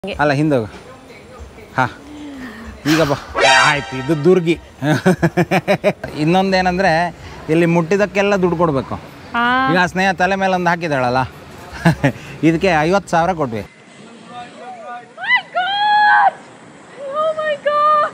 ಅಲ್ಲ ಹಿಂದೋಗು ಹಾ ಈಗ ಬಾ ಆಯ್ತು ಇದು ದುರ್ಗಿ ಇನ್ನೊಂದೇನಂದ್ರೆ ಇಲ್ಲಿ ಮುಟ್ಟಿದಕ್ಕೆಲ್ಲ ದುಡ್ಡು ಕೊಡಬೇಕು ಆ ಈಗ ಸ್ನೇಹ ತಲೆ ಮೇಲೆ ಒಂದು ಹಾಕಿದಾಳಲ್ಲ ಇದಕ್ಕೆ ಐವತ್ತು ಸಾವಿರ ಕೊಟ್ವಿ Oh my god!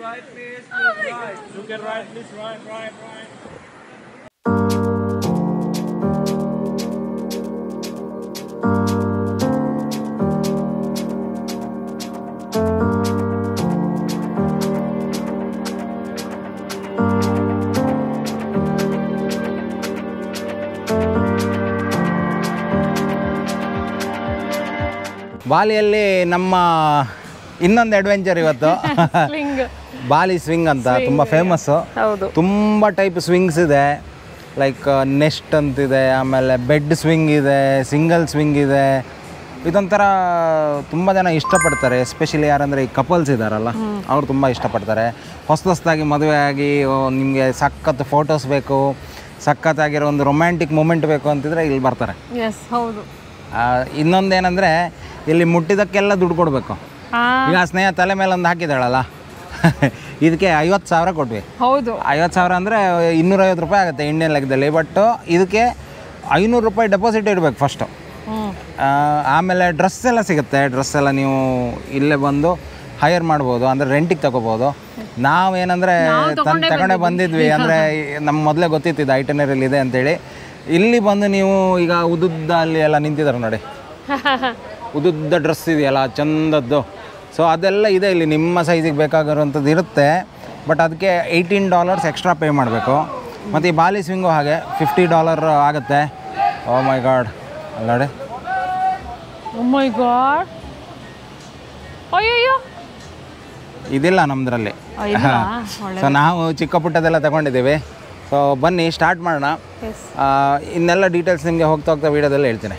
ಬಾಲಿಯಲ್ಲಿ ನಮ್ಮ ಇನ್ನೊಂದು ಅಡ್ವೆಂಚರ್ ಇವತ್ತು Swing. ಬಾಲಿ ಸ್ವಿಂಗ್ ಅಂತ ತುಂಬ ಫೇಮಸ್ಸು ಹೌದು ತುಂಬ ಟೈಪ್ ಸ್ವಿಂಗ್ಸ್ ಇದೆ ಲೈಕ್ ನೆಸ್ಟ್ ಅಂತಿದೆ ಆಮೇಲೆ ಬೆಡ್ ಸ್ವಿಂಗ್ ಇದೆ ಸಿಂಗಲ್ ಸ್ವಿಂಗ್ ಇದೆ ಇದೊಂಥರ ತುಂಬ ಜನ ಇಷ್ಟಪಡ್ತಾರೆ ಎಸ್ಪೆಷಲಿ ಯಾರಂದರೆ ಈ ಕಪಲ್ಸ್ ಇದ್ದಾರಲ್ಲ ಅವ್ರು ತುಂಬ ಇಷ್ಟಪಡ್ತಾರೆ ಹೊಸ ಹೊಸದಾಗಿ ಮದುವೆ ಆಗಿ ನಿಮಗೆ ಸಖತ್ ಫೋಟೋಸ್ ಬೇಕು ಸಖತ್ತಾಗಿರೋ ಒಂದು ರೊಮ್ಯಾಂಟಿಕ್ ಮೂಮೆಂಟ್ ಬೇಕು ಅಂತಿದ್ರೆ ಇಲ್ಲಿ ಬರ್ತಾರೆ ಎಸ್ ಹೌದು ಆ, ಇನ್ನೊಂದೇನೆಂದರೆ ಇಲ್ಲಿ ಮುಟ್ಟಿದಕ್ಕೆಲ್ಲ ದುಡ್ಡು ಕೊಡಬೇಕು ಆ ಈಗ ಸ್ನೇಹ ತಲೆ ಮೇಲೆ ಒಂದು ಹಾಕಿದಾಳಲ್ಲ ಇದಕ್ಕೆ ಐವತ್ತು ಸಾವಿರ ಕೊಟ್ವಿ ಹೌದು ಐವತ್ತು ಸಾವಿರ ಅಂದರೆ ಇನ್ನೂರೈವತ್ತು ರೂಪಾಯಿ ಆಗುತ್ತೆ ಇಂಡಿಯನ್ ಲೆಕ್ಕದಲ್ಲಿ ಬಟ್ ಇದಕ್ಕೆ ಐನೂರು ರೂಪಾಯಿ ಡೆಪಾಸಿಟ್ ಇಡಬೇಕು ಫಸ್ಟು ಹ್ಮ್ ಆಮೇಲೆ ಡ್ರೆಸ್ ಎಲ್ಲ ಸಿಗುತ್ತೆ ಡ್ರೆಸ್ ಎಲ್ಲ ನೀವು ಇಲ್ಲೇ ಬಂದು ಹೈಯರ್ ಮಾಡ್ಬೋದು ಅಂದರೆ ರೆಂಟಿಗೆ ತಗೋಬೋದು ನಾವೇನಂದರೆ ತಂದು ತಗೊಂಡೇ ಬಂದಿದ್ವಿ ಅಂದರೆ ನಮ್ಮ ಮೊದಲೇ ಗೊತ್ತಿತ್ತು ಇದು ಐಟನರಿಯಲ್ಲಿ ಇದೆ ಅಂತೇಳಿ ಇಲ್ಲಿ ಬಂದು ನೀವು ಈಗ ಉದ್ದುದ್ದ ಅಲ್ಲಿ ಎಲ್ಲ ನಿಂತಿದ್ದಾರೆ ನೋಡಿ ಉದ್ದುದ್ದ ಡ್ರೆಸ್ ಇದೆಯಲ್ಲ ಚಂದದ್ದು ಸೊ ಅದೆಲ್ಲ ಇದೆ ಇಲ್ಲಿ ನಿಮ್ಮ ಸೈಜಿಗೆ ಬೇಕಾಗಿರುವಂಥದ್ದು ಇರುತ್ತೆ ಬಟ್ ಅದಕ್ಕೆ ಏಯ್ಟೀನ್ ಡಾಲರ್ಸ್ ಎಕ್ಸ್ಟ್ರಾ ಪೇ ಮಾಡಬೇಕು ಮತ್ತು ಈ ಬಾಲಿ ಸ್ವಿಂಗು ಹಾಗೆ ಫಿಫ್ಟಿ ಡಾಲರ್ ಆಗುತ್ತೆ ಓ ಮೈ ಗಾಡ್ ಅಲ್ಲ ನೋಡಿ Oh my god. ಅಯ್ಯಯ್ಯೋ ಇದಿಲ್ಲ ನಮ್ಮದ್ರಲ್ಲಿ ಆ, ಇಲ್ವಾ? ಸೊ ನಾವು ಚಿಕ್ಕ ಪುಟ್ಟದೆಲ್ಲ ತಗೊಂಡಿದ್ದೀವಿ ಸೊ ಬನ್ನಿ ಸ್ಟಾರ್ಟ್ ಮಾಡೋಣ Yes. ಆ, ಇನ್ನೆಲ್ಲ ಡೀಟೇಲ್ಸ್ ನಿಮಗೆ ಹೋಗ್ತಾ ಹೋಗ್ತಾ ವೀಡಿಯೋದಲ್ಲಿ ಹೇಳ್ತೀನಿ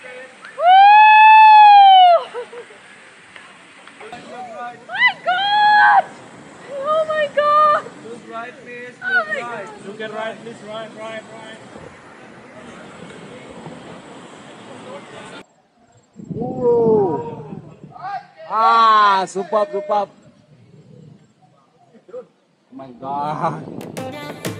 Oh my god! Ah, superb, superb. Oh my god.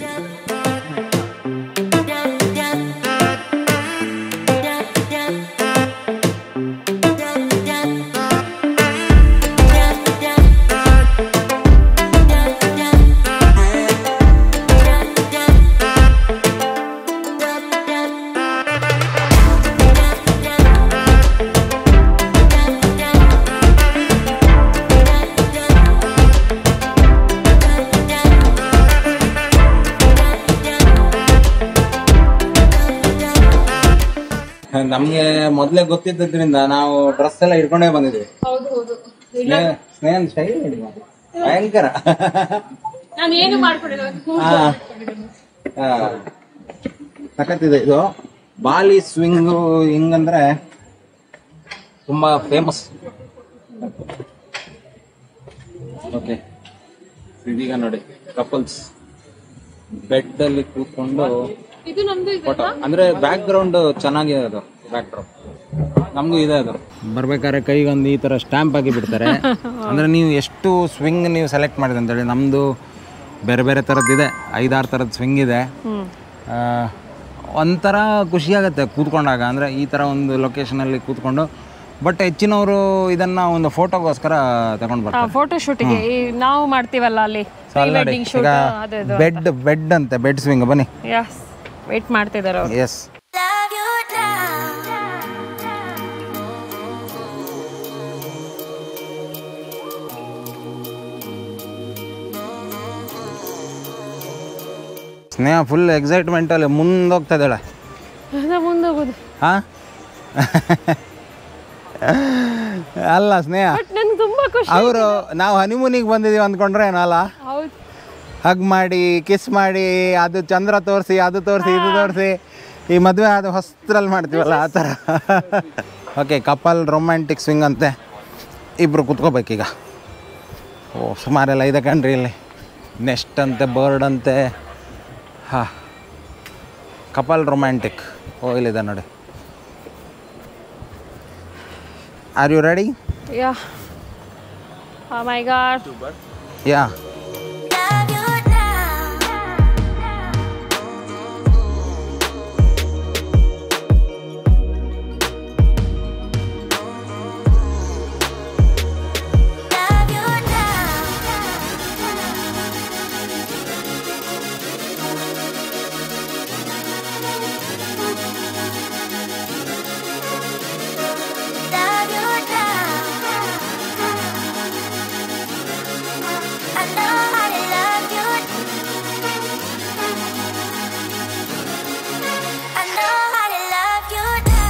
ನಮ್ಗೆ ಮೊದಲೇ ಗೊತ್ತಿದ್ದರಿಂದ ನಾವು ಡ್ರೆಸ್ ಎಲ್ಲ ಇಟ್ಕೊಂಡೇ ಬಂದಿದ್ವಿ ಹೌದು ಹೌದು ಸ್ನೇಹ- ಸ್ನೇಹ ಸ್ಟೈಲ್ ನೋಡಿ ಮಾತ್ರ. ಭಯಂಕರ ನಾನು ಏನು ಮಾಡ್ಕೊಂಡಿಲ್ಲ ಆ, ಆ, ಸಖತ್ತಿದೆ ಇದು ಬಾಲಿ ಸ್ವಿಂಗ್ ಹಿಂಗಂದ್ರೆ ತುಂಬಾ ಫೇಮಸ್ ಓಕೆ ಇದೀಗ ನೋಡಿ ಕಪಲ್ಸ್ ಬೆಡ್ ಅಲ್ಲಿ ಕೂತ್ಕೊಂಡು ಇದು ನಮ್ದು ಇದೆ ಫೋಟೋ ಅಂದ್ರೆ ಬ್ಯಾಕ್ ಗ್ರೌಂಡ್ ಚೆನ್ನಾಗಿದೆ ಅದು ಬ್ಯಾಕ್ ಡ್ರಾಪ್ ನಮಗೂ ಇದೆ ಅದು ಬರ್ಬೇಕಾದ್ರೆ ಕೈಗೊಂದು ಈ ತರ ಸ್ಟ್ಯಾಂಪ್ ಆಗಿ ಬಿಡ್ತಾರೆ ಅಂದ್ರೆ ನೀವು ಎಷ್ಟು ಸ್ವಿಂಗ್ ನೀವು ಸೆಲೆಕ್ಟ್ ಮಾಡಿದೆ ಅಂತೇಳಿ ನಮ್ದು ಬೇರೆ ಬೇರೆ ಥರದ್ದಿದೆ ಐದಾರು ಥರದ್ದು ಸ್ವಿಂಗ್ ಇದೆ ಹ್ಮ್ ಆ, ಒಂಥರ ಖುಷಿಯಾಗತ್ತೆ ಕೂತ್ಕೊಂಡಾಗ ಅಂದರೆ ಈ ಥರ ಒಂದು ಲೊಕೇಶನಲ್ಲಿ ಕೂತ್ಕೊಂಡು ಬಟ್ ಹೆಚ್ಚಿನವರು ಇದನ್ನ ಒಂದು ಫೋಟೋಗೋಸ್ಕರ ತಗೊಂಡು ಬರ್ತಾರೆ ಫೋಟೋ ಶೂಟಿಗೆ ನಾವು ಮಾಡ್ತೀವಲ್ಲ ಅಲ್ಲಿ So ಅಲ್ಲಿ ನೋಡಿ, ವೆಡ್ಡಿಂಗ್ ಶೂಟ್ ಈಗ ಅದು ಇದು ಬೆಡ್ ಬೆಡ್ ಅಂತೆ ಬೆಡ್ ಸ್ವಿಂಗ್ ಬನ್ನಿ ಯಸ್ ವೇಟ್ ಮಾಡ್ತಿದ್ದಾರೆ ಅವ್ರು yes Love you now. Sneha full ಎಕ್ಸೈಟ್ಮೆಂಟಲ್ಲಿ ಮುಂದೋಗ್ತಾ ಇದ್ದಾಳೆ ಅದ ಮುಂದೋಗೋದು ಹಾ ಅಲ್ಲ ಸ್ನೇಹ ಬಟ್ ನನ್ಗೆ ತುಂಬಾ ಖುಷಿ ಅವರು ನಾವು ಹನಿಮೂನಿಗೆ ಬಂದಿದ್ದೀವಿ ಅಂದ್ಕೊಂಡ್ರೆ ಏನಲ್ಲ ಹೌದು ಹಗ್ ಮಾಡಿ ಕಿಸ್ ಮಾಡಿ ಅದು ಚಂದ್ರ ತೋರಿಸಿ ಅದು ತೋರಿಸಿ ಇದು ತೋರಿಸಿ ಈ ಮದುವೆ ಆದ ಹೊಸ್ತ್ರಲ್ಲಿ ಮಾಡ್ತೀವಲ್ಲ ಆ ಥರ ಓಕೆ ಕಪಲ್ ರೊಮ್ಯಾಂಟಿಕ್ ಸ್ವಿಂಗ್ ಅಂತೆ ಇಬ್ಬರು ಕುತ್ಕೋಬೇಕೀಗ ಓ ಸುಮಾರೆಲ್ಲ ಇದೆ ಕಣ್ರಿ ಇಲ್ಲಿ ನೆಸ್ಟ್ ಅಂತೆ ಬರ್ಡ್ ಅಂತೆ ಹಾಂ ಕಪಲ್ ರೊಮ್ಯಾಂಟಿಕ್ ಓ ಇಲ್ಲಿದೆ ನೋಡಿ are you ready yeah my god yeah Love you now. Love you now. Love you now. I know how to love you. I know how to love you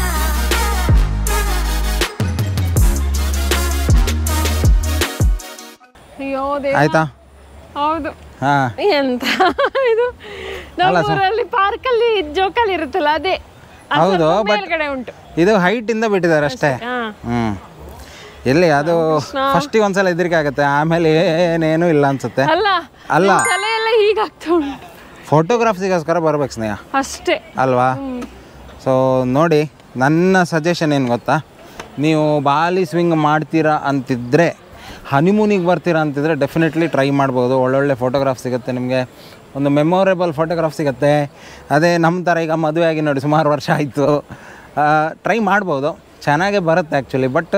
ಅಯ್ಯೋ ದೇವ ಆಯ್ತಾ ಹೌದು ಹಾಂ ಎಂತ ಇದು ನಮ್ಮೂರಲ್ಲಿ ಪಾರ್ಕಲ್ಲಿ ಜೋಕಾಲಿ ಇರುತ್ತಲ್ಲ ಅದೇ ಅದು ಹೌದು, ಸ್ವಲ್ಪ but- ಮೇಲ್ಗಡೆ ಉಂಟು ಇದು ಹೈಟಿಂದ ಬಿಟ್ಟಿದ್ದಾರೆ ಅಷ್ಟೇ ಹಾ ಹ್ಞೂ ಎಲ್ಲಿ ಅದು ಫಸ್ಟಿಗೆ ಒಂದ್ಸಲ ಹೆದರಿಕೆ ಆಗುತ್ತೆ ಆಮೇಲೆ ಏನೇನು ಇಲ್ಲ ಅನ್ಸುತ್ತೆ ಅಲ್ಲ ಅಲ್ಲ. ನಿಮ್ ತಲೆ ಎಲ್ಲ ಹೀಗಾಗ್ತಾ ಉಂಟು ಫೋಟೋಗ್ರಾಫ್ಸಿಗೋಸ್ಕರ ಬರ್ಬೇಕು ಸ್ನೇಹ ಅಷ್ಟೇ ಅಲ್ವಾ ಸೊ ನೋಡಿ ನನ್ನ ಸಜೆಷನ್ ಏನು ಗೊತ್ತಾ ನೀವು ಬಾಲಿ ಸ್ವಿಂಗ್ ಮಾಡ್ತೀರಾ ಅಂತಿದ್ರೆ ಹನಿಮೂನಿಗೆ ಬರ್ತೀರಾ ಅಂತಿದ್ರೆ ಡೆಫಿನೆಟ್ಲಿ ಟ್ರೈ ಮಾಡ್ಬೋದು ಒಳ್ಳೊಳ್ಳೆ ಫೋಟೋಗ್ರಾಫ್ ಸಿಗುತ್ತೆ ನಿಮಗೆ ಒಂದು ಮೆಮೊರೇಬಲ್ ಫೋಟೋಗ್ರಾಫ್ ಸಿಗುತ್ತೆ ಅದೇ ನಮ್ಮ ಥರ ಈಗ ಮದುವೆ ಆಗಿ ನೋಡಿ ಸುಮಾರು ವರ್ಷ ಆಯಿತು ಟ್ರೈ ಮಾಡ್ಬೋದು ಚೆನ್ನಾಗೇ ಬರುತ್ತೆ actually but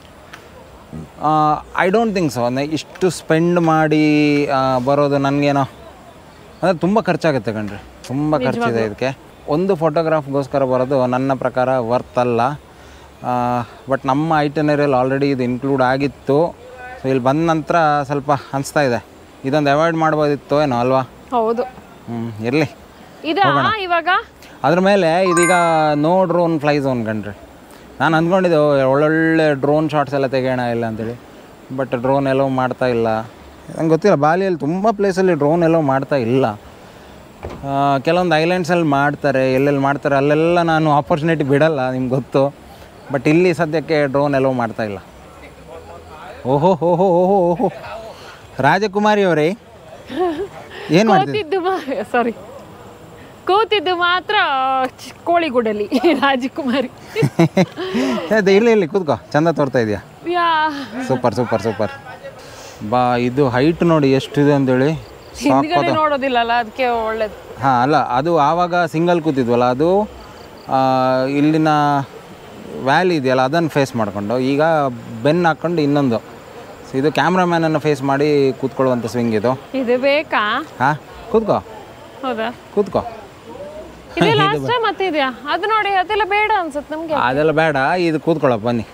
I don't think so ಅಂದರೆ ಇಷ್ಟು ಸ್ಪೆಂಡ್ ಮಾಡಿ ಆ, ಬರೋದು ನನಗೇನೋ ಅಂದರೆ ತುಂಬ ಖರ್ಚಾಗುತ್ತೆ ಕಣ್ರಿ ತುಂಬ ಖರ್ಚಿದೆ ಇದಕ್ಕೆ ಒಂದು ಫೋಟೋಗ್ರಾಫ್ಗೋಸ್ಕರ ಬರೋದು ನನ್ನ ಪ್ರಕಾರ ವರ್ತ್ ಅಲ್ಲ ಬಟ್ ನಮ್ಮ ಐಟನರಿಯಲ್ಲಿ ಆಲ್ರೆಡಿ ಇದು ಇನ್ಕ್ಲೂಡ್ ಆಗಿತ್ತು ಸೊ ಇಲ್ಲಿ ಬಂದ ನಂತರ ಸ್ವಲ್ಪ ಅನಿಸ್ತಾ ಇದೆ ಇದೊಂದು ಅವಾಯ್ಡ್ ಮಾಡ್ಬೋದಿತ್ತು ಏನೋ ಅಲ್ವಾ ಹೌದು ಹ್ಞೂ ಇರಲಿ ಇದಾ ಇವಾಗ ಅದ್ರ ಮೇಲೆ ಇದೀಗ ನೋ ಡ್ರೋನ್ ಫ್ಲೈ ಝೋನ್ ಕಣ್ರಿ ನಾನು ಅಂದ್ಕೊಂಡಿದ್ದೆ ಓ, ಒಳ್ಳೊಳ್ಳೆ ಡ್ರೋನ್ ಶಾಟ್ಸ್ ಎಲ್ಲ ತೆಗೆಯೋಣ ಇಲ್ಲ ಅಂತೇಳಿ ಬಟ್ ಡ್ರೋನ್ ಎಲ್ಲೋ ಮಾಡ್ತಾ ಇಲ್ಲ ನಂಗೆ ಗೊತ್ತಿಲ್ಲ ಬಾಲಿಯಲ್ಲಿ ತುಂಬ ಪ್ಲೇಸಲ್ಲಿ ಡ್ರೋನ್ ಎಲ್ಲೋ ಮಾಡ್ತಾ ಇಲ್ಲ ಆ, ಕೆಲವೊಂದು ಐಲ್ಯಾಂಡ್ಸಲ್ಲಿ ಮಾಡ್ತಾರೆ ಎಲ್ಲೆಲ್ಲಿ ಮಾಡ್ತಾರೆ ಅಲ್ಲೆಲ್ಲ ನಾನು ಆಪರ್ಚುನಿಟಿ ಬಿಡಲ್ಲ ನಿಮ್ಗೆ ಗೊತ್ತು ಬಟ್ ಇಲ್ಲಿ ಸದ್ಯಕ್ಕೆ ಡ್ರೋನ್ ಎಲ್ಲೋ ಮಾಡ್ತಾ ಇಲ್ಲ ಓಹೋ ಓಹೋ ಓಹೋ ಓಹೋ ರಾಜಕುಮಾರಿ ಅವರೇ ಏನು ಮಾಡ್ತಿದ್ದೆ ಕೂತಿದ್ದು ಸಾರಿ ಕೂತಿದ್ದು ಮಾತ್ರ ಚ್- ಕೋಳಿಗೂಡಲ್ಲಿ ರಾಜಕುಮಾರಿ ಅದೇ ಇಲ್ಲಿ ಇಲ್ಲಿ ಕೂತ್ಕೋ ಚಂದ ತೋರ್ತಾ ಇದೆಯಾ ಯಾ ಸೂಪರ್ ಸೂಪರ್ ಸೂಪರ್ ಬಾ ಇದು ಹೈಟ್ ನೋಡಿ ಎಷ್ಟಿದೆ ಅಂತೇಳಿ ಹಿಂದ್ಗಡೆ ನೋಡೋದಿಲ್ಲಲ್ಲ ಅದಕ್ಕೆ ಒಳ್ಳೇದು ಹಾಂ ಅಲ್ಲ ಅದು ಆವಾಗ ಸಿಂಗಲ್ ಕೂತಿದ್ವಲ್ಲ ಅದು ಆ, ಇಲ್ಲಿನ ವ್ಯಾಲಿ ಇದೆಯಲ್ಲ ಅದನ್ನು ಫೇಸ್ ಮಾಡಿಕೊಂಡು ಈಗ ಬೆನ್ ಹಾಕ್ಕೊಂಡು ಇನ್ನೊಂದು ಸೊ ಇದು ಕ್ಯಾಮ್ರಾಮ್ಯಾನನ್ನು ಫೇಸ್ ಮಾಡಿ ಕೂತ್ಕೊಳ್ಳುವಂಥ ಸ್ವಿಂಗ್ ಇದು ಇದು ಬೇಕಾ ಹಾಂ ಕೂತ್ಕೋ ಹೌದಾ ಕೂತ್ಕೋ ಇದೆ ಲಾಸ್ಟ್ ಮತ್ತೆ ಇದೆಯಾ ಅದು ನೋಡಿ ಅದೆಲ್ಲ ಬೇಡ ಅನ್ಸುತ್ತೆ ನಮ್ಗೆ ಅದೆಲ್ಲ ಬೇಡ ಇದು ಕೂತ್ಕೊಳ್ಳಪ್ಪ ಬನ್ನಿ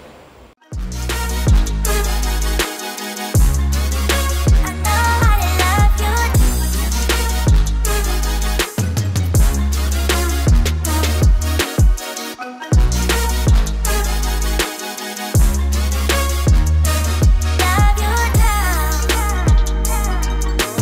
I know how to love you. Love you now.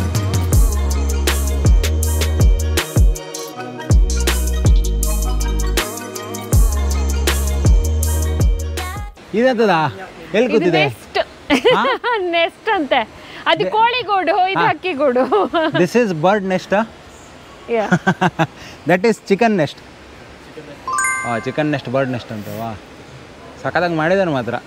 ಇದೆಂತದ ಎಲ್ಲಿ ಇದು ಕೂತಿದೆ ನೆಸ್ಟ್ ನೆಸ್ಟ್ ಅಂತೆ ಅದು ಕೋಳಿಗೂಡು ಇದು ಹಕ್ಕಿಗೂಡು ದಿಸ್ ಈಸ್ ಬರ್ಡ್ ನೆಸ್ಟಾ Yeah. That is chicken nest ಹಾಂ ಚಿಕನ್ ನೆಸ್ಟ್ ಬರ್ಡ್ ನೆಸ್ಟ್ ಅಂತ ವಾ ಸಖತ್ತಾಗಿ ಮಾಡಿದಾರೆ ಮಾತ್ರ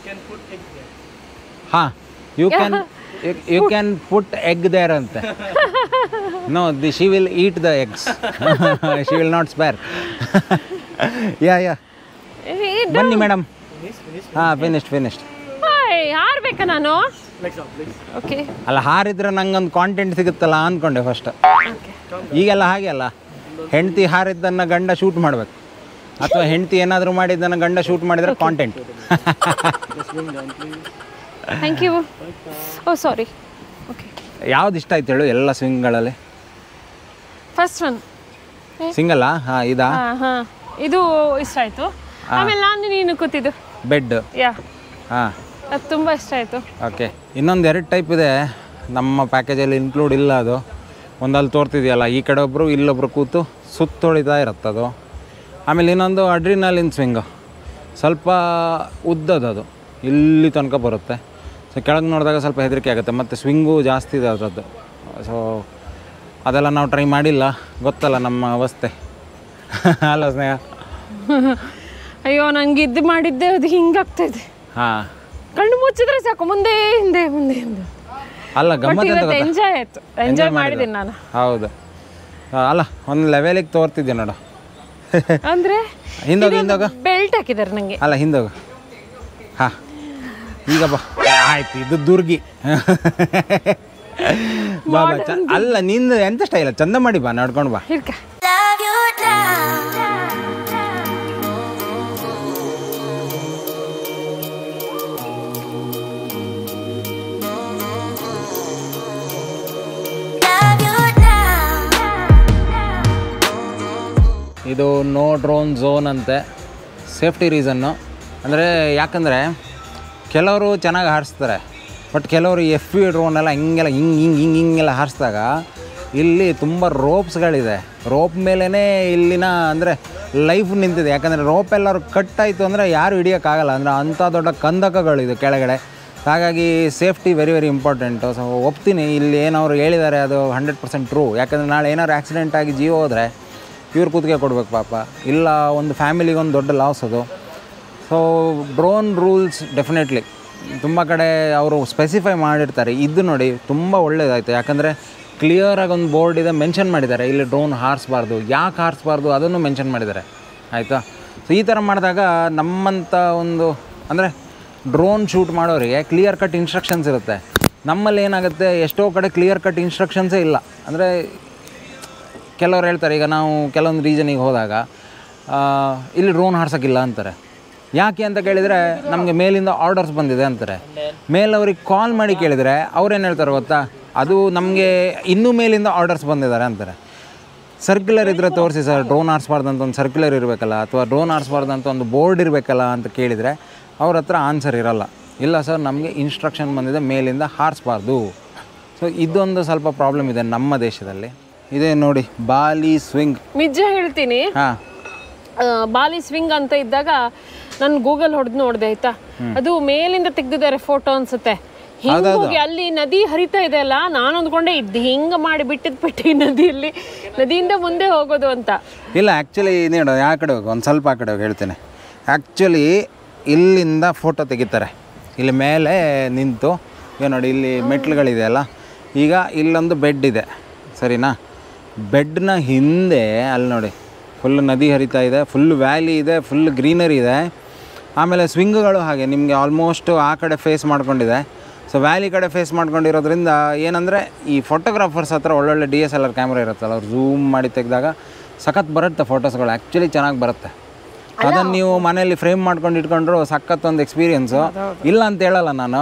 ಹಾಂ you can you can put egg there ಅಂತೆ no the she will eat the eggs she will not spare yeah yeah ಇದು ಬನ್ನಿ ಮೇಡಮ್ ಹಾಂ ಫಿನಿಶ್ಡ್ ಫಿನಿಶ್ಡ್ ಹಾಯ್ ಹಾರ್ಬೇಕಾ ನಾನು ಓಕೆ ಅಲ್ಲ ಹಾರಿದ್ರೆ ನಂಗೊಂದು ಕಾಂಟೆಂಟ್ ಸಿಗುತ್ತಲ್ಲ ಅಂದ್ಕೊಂಡೆ ಫಸ್ಟ್ ಈಗೆಲ್ಲ ಹಾಗೆ ಅಲ್ಲ ಹೆಂಡತಿ ಹಾರಿದ್ದನ್ನು ಗಂಡ ಶೂಟ್ ಮಾಡ್ಬೇಕು ಅಥವಾ ಹೆಂಡತಿ ಏನಾದರೂ ಮಾಡಿದ್ದನ್ನು ಗಂಡ ಶೂಟ್ ಮಾಡಿದ್ರೆ content thank you oh sorry okay ಯಾವ್ದು ಇಷ್ಟ ಆಯ್ತು ಹೇಳು ಎಲ್ಲ ಸ್ವಿಂಗ್ಗಳಲ್ಲಿ ಫಸ್ಟ್ ಒನ್ ಸಿಂಗಲ್ಲಾ ಹಾಂ ಇದಾ ಹಾಂ ಹಾಂ ಇದು ಇಷ್ಟ ಆಯಿತು ಆಮೇಲೆ ನಾನು ನೀನು ಕೂತಿದ್ದು ಬೆಡ್ ಯಾ ಹಾಂ ಅದು ತುಂಬ ಇಷ್ಟ ಆಯಿತು ಓಕೆ ಇನ್ನೊಂದು ಎರಡು ಟೈಪ್ ಇದೆ ನಮ್ಮ ಪ್ಯಾಕೇಜಲ್ಲಿ ಇನ್ಕ್ಲೂಡ್ ಇಲ್ಲ ಅದು ಒಂದಲ್ಲಿ ತೋರ್ತಿದೆಯಲ್ಲ ಈ ಕಡೆ ಒಬ್ಬರು ಇಲ್ಲೊಬ್ರು ಕೂತು ಸುತ್ತೊಳಿತಾ ಇರುತ್ತೆ ಅದು ಆಮೇಲೆ ಇನ್ನೊಂದು ಅಡ್ರಿನಾಲಿನ್ ಸ್ವಿಂಗು ಸ್ವಲ್ಪ ಉದ್ದದು ಅದು ಇಲ್ಲಿ ತನಕ ಬರುತ್ತೆ ಸೊ ಕೆಳಗೆ ನೋಡಿದಾಗ ಸ್ವಲ್ಪ ಹೆದರಿಕೆ ಆಗುತ್ತೆ ಮತ್ತು ಸ್ವಿಂಗು ಜಾಸ್ತಿ ಇದೆ ಅದರದ್ದು ಸೊ ಅದೆಲ್ಲ ನಾವು ಟ್ರೈ ಮಾಡಿಲ್ಲ ಗೊತ್ತಲ್ಲ ನಮ್ಮ ಅವಸ್ಥೆ ಅಲ್ಲ ಸ್ನೇಹ ಅಯ್ಯೋ ನಂಗೆ ಇದು ಮಾಡಿದ್ದೆ ಅದು ಹಿಂಗಾಗ್ತಾ ಇದೆ ಹಾಂ ಕಣ್ಣು ಮುಚ್ಚಿದ್ರೆ ಸಾಕು ಮುಂದೆ ಹಿಂದೆ ಮುಂದೆ ಹಿಂದೆ ಅಲ್ಲ ಬಟ್ ಗಮ್ಮತ್ ಅಂತ ಇವತ್ತು ಗೊತ್ತಾ ಎಂಜಾಯ್ ಆಯ್ತು ಎಂಜಾಯ್ ಮಾಡಿದ್ದೀನಿ ನಾನು ಹೌದು ಆ, ಅಲ್ಲ ಒಂದು ಲೆವೆಲಿಗೆ ತೋರ್ತಿದ್ದೆ ನೋಡು ಅಂದ್ರೆ ಹಿಂದೋಗ ಹಿಂದೋಗ ಬೆಲ್ಟ್ ಹಾಕಿದ್ದಾರೆ ನಂಗೆ ಅಲ್ಲ ಹಿಂದೋಗ ಹಾ ಈಗ ಬಾ ಆಯ್ತು ಇದು ದುರ್ಗಿ ಬಾ ಬಾ ಚ ಅಲ್ಲ ನಿಂದು ಎಂತ ಸ್ಟೈಲ ಚಂದ ಮಾಡಿ ಬಾ ನಡ್ಕೊಂಡು ಬಾ ಹಿಡ್ಕ Love you now. Love you now. ಇದು ನೋ ಡ್ರೋನ್ ಝೋನ್ ಅಂತೆ ಸೇಫ್ಟಿ ರೀಸನ್ನು ಅಂದರೆ ಯಾಕಂದರೆ ಕೆಲವರು ಚೆನ್ನಾಗಿ ಹಾರಿಸ್ತಾರೆ ಬಟ್ ಕೆಲವರು ಎಫ್ ವಿ ಡ್ರೋನ್ ಎಲ್ಲ ಹಿಂಗೆಲ್ಲ ಹಿಂಗೆ ಹಿಂಗೆ ಹಿಂಗೆ ಹಿಂಗೆಲ್ಲ ಹಾರಿಸಿದಾಗ ಇಲ್ಲಿ ತುಂಬ ರೋಪ್ಸ್ಗಳಿದೆ ರೋಪ್ ಮೇಲೇ ಇಲ್ಲಿನ ಅಂದರೆ ಲೈಫ್ ನಿಂತಿದೆ ಯಾಕಂದರೆ ರೋಪ್ ಎಲ್ಲರೂ ಕಟ್ ಆಯಿತು ಅಂದರೆ ಯಾರು ಹಿಡಿಯೋಕ್ಕಾಗಲ್ಲ ಅಂದರೆ ಅಂಥ ದೊಡ್ಡ ಕಂದಕಗಳಿದೆ ಕೆಳಗಡೆ ಹಾಗಾಗಿ safety very very important so ಒಪ್ತೀನಿ ಇಲ್ಲಿ ಏನವರು ಹೇಳಿದ್ದಾರೆ ಅದು ಹಂಡ್ರೆಡ್ ಪರ್ಸೆಂಟ್ ಟ್ರೂ ಯಾಕಂದರೆ ನಾಳೆ ಏನಾದ್ರು ಆಕ್ಸಿಡೆಂಟ್ ಆಗಿ ಜೀವ ಹೋದರೆ ಇವ್ರು ಕೂತ್ಕೆ ಕೊಡ್ಬೇಕು ಪಾಪ ಇಲ್ಲ ಒಂದು ಫ್ಯಾಮಿಲಿಗೆ ಒಂದು ದೊಡ್ಡ ಲಾಸ್ ಅದು ಸೊ ಡ್ರೋನ್ ರೂಲ್ಸ್ ಡೆಫಿನೆಟ್ಲಿ ತುಂಬ ಕಡೆ ಅವರು ಸ್ಪೆಸಿಫೈ ಮಾಡಿರ್ತಾರೆ ಇದು ನೋಡಿ ತುಂಬ ಒಳ್ಳೇದಾಯಿತು ಯಾಕಂದರೆ ಕ್ಲಿಯರಾಗಿ ಒಂದು ಬೋರ್ಡ್ ಇದೆ ಮೆನ್ಷನ್ ಮಾಡಿದ್ದಾರೆ ಇಲ್ಲಿ ಡ್ರೋನ್ ಹಾರಿಸ್ಬಾರ್ದು ಯಾಕೆ ಹಾರಿಸ್ಬಾರ್ದು ಅದನ್ನು ಮೆನ್ಷನ್ ಮಾಡಿದ್ದಾರೆ ಆಯಿತಾ ಸೊ ಈ ಥರ ಮಾಡಿದಾಗ ನಮ್ಮಂಥ ಒಂದು ಅಂದರೆ ಡ್ರೋನ್ ಶೂಟ್ ಮಾಡೋರಿಗೆ ಕ್ಲಿಯರ್ ಕಟ್ ಇನ್ಸ್ಟ್ರಕ್ಷನ್ಸ್ ಇರುತ್ತೆ ನಮ್ಮಲ್ಲಿ ಏನಾಗುತ್ತೆ ಎಷ್ಟೋ ಕಡೆ ಕ್ಲಿಯರ್ ಕಟ್ ಇನ್ಸ್ಟ್ರಕ್ಷನ್ಸೇ ಇಲ್ಲ ಅಂದರೆ ಕೆಲವ್ರು ಹೇಳ್ತಾರೆ ಈಗ ನಾವು ಕೆಲವೊಂದು ರೀಜನಿಗೆ ಹೋದಾಗ ಆ, ಇಲ್ಲಿ ಡ್ರೋನ್ ಹಾರ್ಸೋಕ್ಕಿಲ್ಲ ಅಂತಾರೆ ಯಾಕೆ ಅಂತ ಕೇಳಿದರೆ ನಮಗೆ ಮೇಲಿಂದ ಆರ್ಡರ್ಸ್ ಬಂದಿದೆ ಅಂತಾರೆ ಮೇಲವ್ರಿಗೆ ಕಾಲ್ ಮಾಡಿ ಕೇಳಿದರೆ ಅವ್ರೇನು ಹೇಳ್ತಾರೆ ಗೊತ್ತಾ ಅದು ನಮಗೆ ಇನ್ನೂ ಮೇಲಿಂದ ಆರ್ಡರ್ಸ್ ಬಂದಿದ್ದಾರೆ ಅಂತಾರೆ ಸರ್ಕ್ಯುಲರ್ ಇದ್ದರೆ ತೋರಿಸಿ ಸರ್ ಡ್ರೋನ್ ಆರಿಸ್ಬಾರ್ದು ಅಂತ ಒಂದು ಸರ್ಕ್ಯುಲರ್ ಇರಬೇಕಲ್ಲ ಅಥವಾ ಡ್ರೋನ್ ಆರಿಸ್ಬಾರ್ದು ಅಂತ ಒಂದು ಬೋರ್ಡ್ ಇರಬೇಕಲ್ಲ ಅಂತ ಕೇಳಿದರೆ ಅವ್ರ ಹತ್ರ ಆನ್ಸರ್ ಇರಲ್ಲ ಇಲ್ಲ ಸರ್ ನಮಗೆ ಇನ್ಸ್ಟ್ರಕ್ಷನ್ ಬಂದಿದೆ ಮೇಲಿಂದ ಹಾರಿಸ್ಬಾರ್ದು ಸೊ ಇದೊಂದು ಸ್ವಲ್ಪ ಪ್ರಾಬ್ಲಮ್ ಇದೆ ನಮ್ಮ ದೇಶದಲ್ಲಿ ಇದೇ ನೋಡಿ ಬಾಲಿ ಸ್ವಿಂಗ್ ನಿಜ ಹೇಳ್ತೀನಿ ಹಾಂ ಆ, ಬಾಲಿ ಸ್ವಿಂಗ್ ಅಂತ ಇದ್ದಾಗ ನಾನು ಗೂಗಲ್ ಹೊಡೆದು ನೋಡಿದೆ ಆಯ್ತಾ ಅದು ಮೇಲಿಂದ ತೆಗ್ದಿದ್ದಾರೆ ಫೋಟೋ ಅನ್ಸುತ್ತೆ ಹಿಂಗ್ ಹೋಗಿ ಅಲ್ಲಿ ನದಿ ಹರಿತಾ ಇದೆ ಅಲ್ಲ ನಾನು ಅಂದ್ಕೊಂಡೆ ಇದ್ದು ಹಿಂಗ ಮಾಡಿ ಬಿಟ್ಟಿದ್ ಬಿಟ್ಟು ಈ ನದಿಯಲ್ಲಿ ನದಿಯಿಂದ ಮುಂದೆ ಹೋಗೋದು ಅಂತ ಇಲ್ಲ ಆ್ಯಕ್ಚುಲಿ ನೀಡು ಯಾವ ಕಡೆ ಹೋಗಿ ಒಂದು ಸ್ವಲ್ಪ ಆ ಕಡೆ ಹೋಗಿ ಹೇಳ್ತೇನೆ ಆ್ಯಕ್ಚುಲಿ ಇಲ್ಲಿಂದ ಫೋಟೋ ತೆಗಿತಾರೆ ಇಲ್ಲಿ ಮೇಲೆ ನಿಂತು ಈಗ ನೋಡಿ ಇಲ್ಲಿ ಮೆಟ್ಲುಗಳಿದೆಯಲ್ಲ ಈಗ ಇಲ್ಲೊಂದು ಬೆಡ್ ಇದೆ ಸರಿನಾ ಬೆಡ್ನ ಹಿಂದೆ ಅಲ್ಲಿ ನೋಡಿ ಫುಲ್ ನದಿ ಹರಿತಾ ಇದೆ ಫುಲ್ ವ್ಯಾಲಿ ಇದೆ ಫುಲ್ ಗ್ರೀನರಿ ಇದೆ ಆಮೇಲೆ ಸ್ವಿಂಗ್ಗಳು ಹಾಗೆ ನಿಮಗೆ ಆಲ್ಮೋಸ್ಟ್ ಆ ಕಡೆ ಫೇಸ್ ಮಾಡ್ಕೊಂಡಿದೆ ಸೊ ವ್ಯಾಲಿ ಕಡೆ ಫೇಸ್ ಮಾಡ್ಕೊಂಡಿರೋದ್ರಿಂದ ಏನಂದರೆ ಈ ಫೋಟೋಗ್ರಾಫರ್ಸ್ ಹತ್ರ ಒಳ್ಳೊಳ್ಳೆ D S L R camera ಇರುತ್ತಲ್ಲ ಅವ್ರು ಝೂಮ್ ಮಾಡಿ ತೆಗೆದಾಗ ಸಖತ್ ಬರುತ್ತೆ ಫೋಟೋಸ್ಗಳು ಆ್ಯಕ್ಚುಲಿ ಚೆನ್ನಾಗಿ ಬರುತ್ತೆ ಅದನ್ನು ನೀವು ಮನೆಯಲ್ಲಿ ಫ್ರೇಮ್ ಮಾಡ್ಕೊಂಡು ಇಟ್ಕೊಂಡ್ರು ಸಖತ್ ಒಂದು ಎಕ್ಸ್ಪೀರಿಯನ್ಸು ಇಲ್ಲ ಅಂತ ಹೇಳಲ್ಲ ನಾನು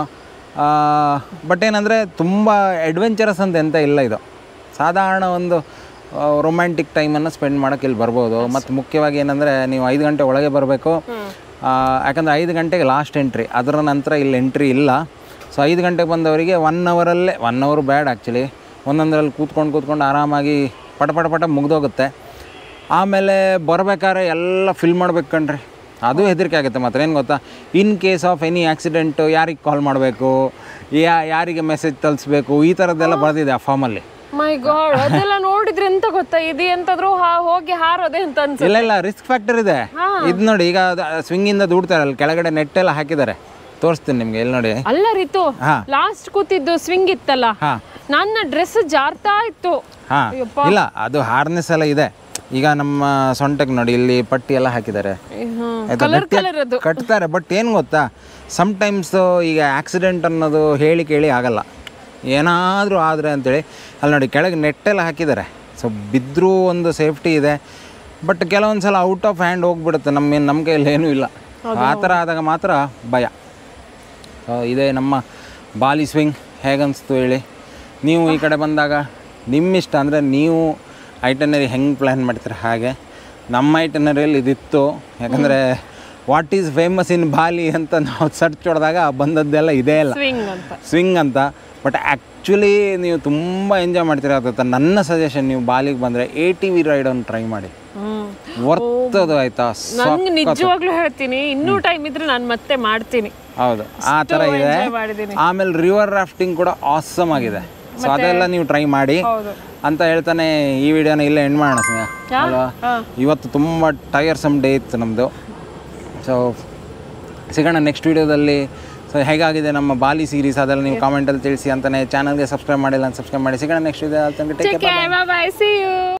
ಬಟ್ ಏನಂದರೆ ತುಂಬ ಅಡ್ವೆಂಚರಸ್ ಅಂತ ಎಂತ ಇಲ್ಲ ಇದು ಸಾಧಾರಣ ಒಂದು ರೊಮ್ಯಾಂಟಿಕ್ ಟೈಮನ್ನು ಸ್ಪೆಂಡ್ ಮಾಡೋಕ್ಕೆ ಇಲ್ಲಿ ಬರ್ಬೋದು ಮತ್ತು ಮುಖ್ಯವಾಗಿ ಏನಂದರೆ ನೀವು ಐದು ಗಂಟೆ ಒಳಗೆ ಬರಬೇಕು ಯಾಕಂದರೆ ಐದು ಗಂಟೆಗೆ ಲಾಸ್ಟ್ ಎಂಟ್ರಿ ಅದರ ನಂತರ ಇಲ್ಲಿ ಎಂಟ್ರಿ ಇಲ್ಲ ಸೊ ಐದು ಗಂಟೆಗೆ ಬಂದವರಿಗೆ ಒನ್ ಅವರಲ್ಲೇ ಒನ್ ಅವರ್ ಬ್ಯಾಡ್ ಆ್ಯಕ್ಚುಲಿ ಒಂದೊಂದರಲ್ಲಿ ಕೂತ್ಕೊಂಡು ಕೂತ್ಕೊಂಡು ಆರಾಮಾಗಿ ಪಟ ಪಟ ಪಟ ಮುಗ್ದೋಗುತ್ತೆ ಆಮೇಲೆ ಬರ್ಬೇಕಾದ್ರೆ ಎಲ್ಲ ಫಿಲ್ ಮಾಡ್ಬೇಕು ಕಣ್ರಿ ಅದು ಹೆದರಿಕೆ ಆಗುತ್ತೆ ಮಾತ್ರ ಏನು ಗೊತ್ತಾ in case of any accident ಯಾರಿಗೆ ಕಾಲ್ ಮಾಡಬೇಕು ಯಾ ಯಾರಿಗೆ ಮೆಸೇಜ್ ತಲುಪಿಸ್ಬೇಕು ಈ ಥರದ್ದೆಲ್ಲ ಬರೆದಿದೆ ಆ ಫಾರ್ಮಲ್ಲಿ ಮೈ ಗಾಡ್ ಅದೆಲ್ಲ ನೋಡಿದ್ರೆ ಎಂತ ಗೊತ್ತಾ ಇದು ಎಂತಾದ್ರೂ ಹಾ- ಹೋಗಿ ಹಾರೋದೆ ಅಂತ ಅನ್ಸುತ್ತೆ ಇಲ್ಲ ಇಲ್ಲ ರಿಸ್ಕ್ ಫ್ಯಾಕ್ಟರ್ ಇದೆ ಇದು ನೋಡಿ ಈಗ ಸ್ವಿಂಗಿಂದ ದೂಡ್ತಾರಲ್ಲ ಕೆಳಗಡೆ ನೆಟ್ ಎಲ್ಲ ಹಾಕಿದ್ದಾರೆ ತೋರಿಸ್ತೀನಿ ನಿಮಗೆ ಇಲ್ಲಿ ನೋಡಿ ಅಲ್ಲ ರೀತು ಹಾ. ಲಾಸ್ಟ್ ಕೂತಿದ್ದು ಸ್ವಿಂಗ್ ಇತ್ತಲ್ಲ ಹಾ. ನನ್ನ ಡ್ರೆಸ್ ಜಾರ್ತಾ ಇತ್ತು ಹಾಂ ಇಲ್ಲ ಅದು ಹಾರ್ನೆಸ್ ಎಲ್ಲ ಇದೆ ಈಗ ನಮ್ಮ ಸೊಂಟಕ್ಕೆ ನೋಡಿ ಇಲ್ಲಿ ಪಟ್ಟಿ ಎಲ್ಲ ಹಾಕಿದ್ದಾರೆ ಆಯ್ತಾ? ಕಲರ್ ಗಟ್ಟಿ- ಕಲರ್ ಅದು ಕಟ್ತಾರೆ ಬಟ್ ಏನು ಗೊತ್ತಾ ಸಮ್ಟೈಮ್ಸ್ ಈಗ ಆಕ್ಸಿಡೆಂಟ್ ಅನ್ನೋದು ಹೇಳಿ ಕೇಳಿ ಆಗಲ್ಲ ಏನಾದರೂ ಆದರೆ ಅಂತೇಳಿ ಅಲ್ಲಿ ನೋಡಿ ಕೆಳಗೆ ನೆಟ್ಟೆಲ್ಲ ಹಾಕಿದ್ದಾರೆ ಸೊ ಬಿದ್ದರೂ ಒಂದು ಸೇಫ್ಟಿ ಇದೆ ಬಟ್ ಕೆಲವೊಂದು ಸಲ ಔಟ್ ಆಫ್ ಹ್ಯಾಂಡ್ ಹೋಗ್ಬಿಡುತ್ತೆ ನಮ್ಮ ನಮ್ಮ ಕೈಯಲ್ಲಿ ಏನೂ ಇಲ್ಲ ಆ ಥರ ಆದಾಗ ಮಾತ್ರ ಭಯ ಸೊ ಇದೇ ನಮ್ಮ ಬಾಲಿ ಸ್ವಿಂಗ್ ಹೇಗನ್ನಿಸ್ತು ಹೇಳಿ ನೀವು ಈ ಕಡೆ ಬಂದಾಗ ನಿಮ್ಮಿಷ್ಟ ಅಂದರೆ ನೀವು ಐಟನರಿ ಹೆಂಗೆ ಪ್ಲ್ಯಾನ್ ಮಾಡ್ತೀರ ಹಾಗೆ ನಮ್ಮ ಐಟನರಿಯಲ್ಲಿ ಇದಿತ್ತು ಯಾಕಂದರೆ what is famous in Bali ಅಂತ ನಾವು ಸರ್ಚ್ ಹೊಡೆದಾಗ ಬಂದದ್ದೆಲ್ಲ ಇದೇ ಇಲ್ಲ ಸ್ವಿಂಗ್ ಅಂತ ಸ್ವಿಂಗ್ ಅಂತ ಬಟ್ ಆ್ಯಕ್ಚುಲಿ ನೀವು ತುಂಬ ಎಂಜಾಯ್ ಮಾಡ್ತೀರಾ ಅಂತ ನನ್ನ ಸಜೆಷನ್ ನೀವು ಬಾಲಿಗೆ ಬಂದರೆ ಎ ಟಿ ವಿ ರೈಡ್ ಒಂದು ಟ್ರೈ ಮಾಡಿ ಹ್ಮ್ ವರ್ತದು ಆಯಿತಾ ನಂಗೆ ನಿಜವಾಗ್ಲೂ ಹೇಳ್ತೀನಿ ಇನ್ನೂ ಟೈಮ್ ಇದ್ರೆ ನಾನು ಮತ್ತೆ ಮಾಡ್ತೀನಿ ಹೌದು ಆ ಥರ ಇದೆ enjoy ಮಾಡಿದ್ದೀನಿ. ಆಮೇಲೆ ರಿವರ್ ರಾಫ್ಟಿಂಗ್ ಕೂಡ ಆಸಮ್ ಆಗಿದೆ ಸೊ ಅದೆಲ್ಲ ನೀವು ಟ್ರೈ ಮಾಡಿ ಹೌದು ಅಂತ ಹೇಳ್ತಾನೆ ಈ ವಿಡಿಯೋನ ಇಲ್ಲೇ ಎಂಡ್ ಮಾಡೋಣ ಸ್ನೇಹ ಅಲ್ವಾ ಹಾ. ಇವತ್ತು ತುಂಬ ಟೈರ್ಸಮ್ ಡೇ ಇತ್ತು ನಮ್ಮದು ಸೊ ಸಿಗೋಣ ನೆಕ್ಸ್ಟ್ ವಿಡಿಯೋದಲ್ಲಿ ಸೊ ಹೇಗಾಗಿದೆ ನಮ್ಮ ಬಾಲಿ ಸೀರೀಸ್ ಅದೆಲ್ಲ ನೀವು ಕಾಮೆಂಟಲ್ಲಿ ತಿಳಿಸಿ ಅಂತಾನೆ ಚಾನಲ್ಗೆ ಸಬ್ಸ್ಕ್ರೈಬ್ ಮಾಡಿಲ್ಲ ಅಂತ ಸಬ್ಸ್ಕ್ರೈಬ್ ಮಾಡಿ ಸಿಗೋಣ ನೆಕ್ಸ್ಟ್ ಇದೆ Take care. Bye bye. See you.